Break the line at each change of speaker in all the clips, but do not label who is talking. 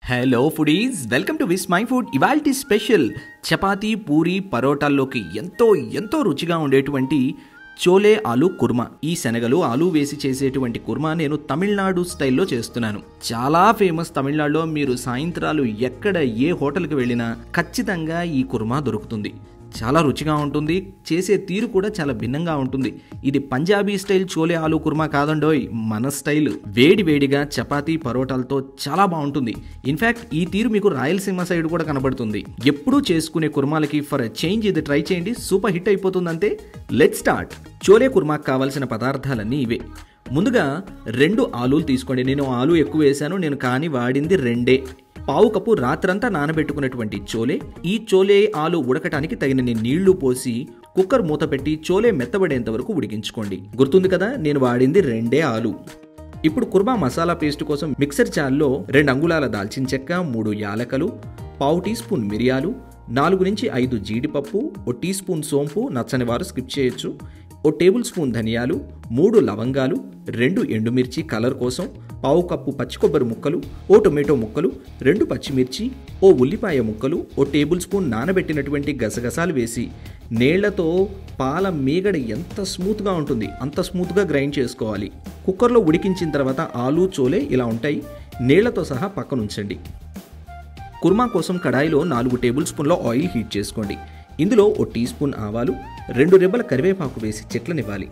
hello foodies welcome to Vismai మై ఫుడ్ ఇవాల్టి స్పెషల్ చపాతీ పూరి పరోటాల్లోకి ఎంతో ఎంతో రుచిగా ఉండేటువంటి చోలే ఆలు కుర్మా ఈ శనగలు ఆలు వేసి చేసేటువంటి కుర్మా నేను తమిళనాడు స్టైల్లో చేస్తున్నాను చాలా ఫేమస్ తమిళనాడులో మీరు సాయంత్రాలు ఎక్కడ ఏ హోటల్కి వెళ్ళినా ఖచ్చితంగా ఈ కుర్మా దొరుకుతుంది చాలా రుచిగా ఉంటుంది చేసే తీరు కూడా చాలా భిన్నంగా ఉంటుంది ఇది పంజాబీ స్టైల్ చోలే ఆలు కుర్మా కాదండోయ్ మన స్టైల్ వేడి వేడిగా చపాతీ పరోటాలతో చాలా బాగుంటుంది ఇన్ఫ్యాక్ట్ ఈ తీరు మీకు రాయలసీమ సైడ్ కూడా కనబడుతుంది ఎప్పుడూ చేసుకునే కుర్మాలకి ఫర్ చేంజ్ ఇది ట్రై చేయండి సూపర్ హిట్ అయిపోతుందంటే లెట్ స్టార్ట్ చోలే కుర్మాకు కావాల్సిన పదార్థాలన్నీ ఇవే ముందుగా రెండు ఆలులు తీసుకోండి నేను ఆలు ఎక్కువ వేశాను నేను కానీ వాడింది రెండే పావు కప్పు రాత్రంతా నానబెట్టుకున్నటువంటి చోలే ఈ చోలే ఆలు ఉడకటానికి తగినన్ని నీళ్లు పోసి కుక్కర్ మూత పెట్టి చోలే మెత్తబడేంత వరకు ఉడికించుకోండి గుర్తుంది కదా నేను వాడింది రెండే ఆలు ఇప్పుడు కుర్మా మసాలా పేస్ట్ కోసం మిక్సర్ జార్లో రెండు అంగుళాల దాల్చిన చెక్క మూడు యాలకలు పావు టీ స్పూన్ మిరియాలు నాలుగు నుంచి ఐదు జీడిపప్పు ఓ టీ స్పూన్ సోంపు నచ్చని వారు స్కిప్ చేయొచ్చు ఓ టేబుల్ స్పూన్ ధనియాలు మూడు లవంగాలు రెండు ఎండుమిర్చి కలర్ కోసం పావు కప్పు పచ్చి కొబ్బరి ముక్కలు ఓ టొమాటో ముక్కలు రెండు పచ్చిమిర్చి ఓ ఉల్లిపాయ ముక్కలు ఓ టేబుల్ స్పూన్ నానబెట్టినటువంటి గసగసాలు వేసి నీళ్లతో పాల మీగడ ఎంత స్మూత్గా ఉంటుంది అంత స్మూత్గా గ్రైండ్ చేసుకోవాలి కుక్కర్లో ఉడికించిన తర్వాత ఆలు చోలే ఇలా ఉంటాయి నీళ్లతో సహా పక్కనుంచండి కుర్మా కోసం కడాయిలో నాలుగు టేబుల్ స్పూన్ల ఆయిల్ హీట్ చేసుకోండి ఇందులో ఓ టీ స్పూన్ ఆవాలు రెండు రెబ్బల కరివేపాకు వేసి చెట్లనివ్వాలి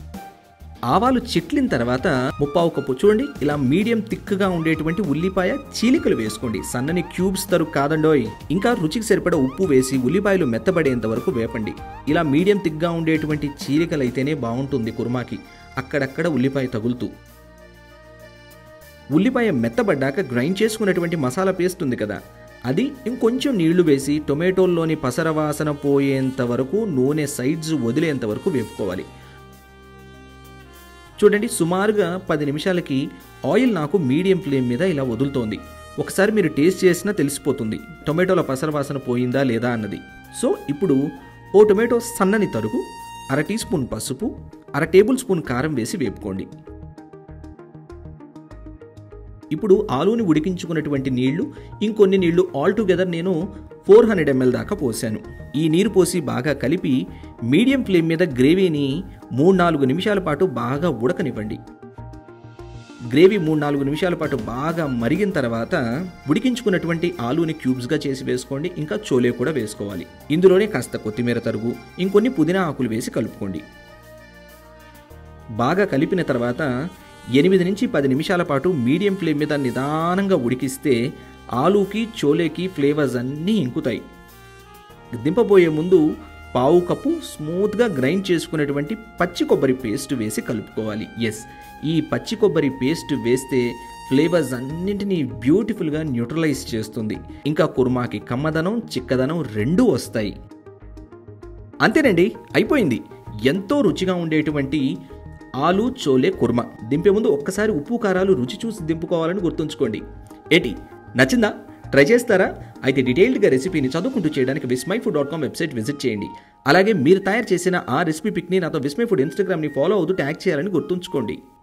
ఆవాలు చిట్లిన తర్వాత ముప్పావు కప్పు చూడండి ఇలా మీడియం థిక్గా ఉండేటువంటి ఉల్లిపాయ చీలికలు వేసుకోండి సన్నని క్యూబ్స్ తరు కాదండోయ్ ఇంకా రుచికి సరిపడ ఉప్పు వేసి ఉల్లిపాయలు మెత్తబడేంత వరకు వేపండి ఇలా మీడియం థిక్గా ఉండేటువంటి చీలికలు అయితేనే బాగుంటుంది కుర్మాకి అక్కడక్కడ ఉల్లిపాయ తగులుతూ ఉల్లిపాయ మెత్తబడ్డాక గ్రైండ్ చేసుకున్నటువంటి మసాలా పేస్ట్ ఉంది కదా అది ఇంకొంచెం నీళ్లు వేసి టొమాటోల్లోని పసరవాసన పోయేంత వరకు నూనె సైడ్స్ వదిలేంత వరకు వేపుకోవాలి చూడండి సుమారుగా పది నిమిషాలకి ఆయిల్ నాకు మీడియం ఫ్లేమ్ మీద ఇలా వదులుతోంది ఒకసారి మీరు టేస్ట్ చేసినా తెలిసిపోతుంది టొమాటోల పసరవాసన పోయిందా లేదా అన్నది సో ఇప్పుడు ఓ టొమాటో సన్నని తరుగు అర టీ స్పూన్ పసుపు అర టేబుల్ స్పూన్ కారం వేసి వేపుకోండి ఇప్పుడు ఆలూని ఉడికించుకున్నటువంటి నీళ్లు ఇంకొన్ని నీళ్లు ఆల్ టుగెదర్ నేను ఫోర్ హండ్రెడ్ ఎంఎల్ దాకా పోసాను ఈ నీరు పోసి బాగా కలిపి మీడియం ఫ్లేమ్ మీద గ్రేవీని మూడు నాలుగు నిమిషాల పాటు బాగా ఉడకనివ్వండి గ్రేవీ మూడు నాలుగు నిమిషాల పాటు బాగా మరిగిన తర్వాత ఉడికించుకున్నటువంటి ఆలూని క్యూబ్స్గా చేసి వేసుకోండి ఇంకా చోలే కూడా వేసుకోవాలి ఇందులోనే కాస్త కొత్తిమీర తరుగు ఇంకొన్ని పుదీనా ఆకులు వేసి కలుపుకోండి బాగా కలిపిన తర్వాత ఎనిమిది నుంచి పది నిమిషాల పాటు మీడియం ఫ్లేమ్ మీద నిదానంగా ఉడికిస్తే ఆలూకి చోలేకి ఫ్లేవర్స్ అన్నీ ఇంకుతాయి దింపబోయే ముందు పావు కప్పు స్మూత్గా గ్రైండ్ చేసుకునేటువంటి పచ్చి కొబ్బరి పేస్ట్ వేసి కలుపుకోవాలి ఎస్ ఈ పచ్చి కొబ్బరి పేస్ట్ వేస్తే ఫ్లేవర్స్ అన్నింటినీ బ్యూటిఫుల్గా న్యూట్రలైజ్ చేస్తుంది ఇంకా కుర్మాకి కమ్మదనం చిక్కదనం రెండూ వస్తాయి అంతేనండి అయిపోయింది ఎంతో రుచిగా ఉండేటువంటి ఆలు చోలే కుర్మా దింపే ముందు ఒక్కసారి ఉప్పు కారాలు రుచి చూసి దింపుకోవాలని గుర్తుంచుకోండి ఏంటి నచ్చిందా ట్రై చేస్తారా అయితే డీటెయిల్డ్గా రెసిపీని చదువుకుంటూ చేయడానికి Vismai food dot com website visit చేయండి అలాగే మీరు తయారు చేసిన ఆ రెసిపీ పిక్ని నాతో విస్మై ఫుడ్ ఇన్స్టాగ్రామ్ని ఫాలో అవుతూ ట్యాగ్ చేయాలని గుర్తుంచుకోండి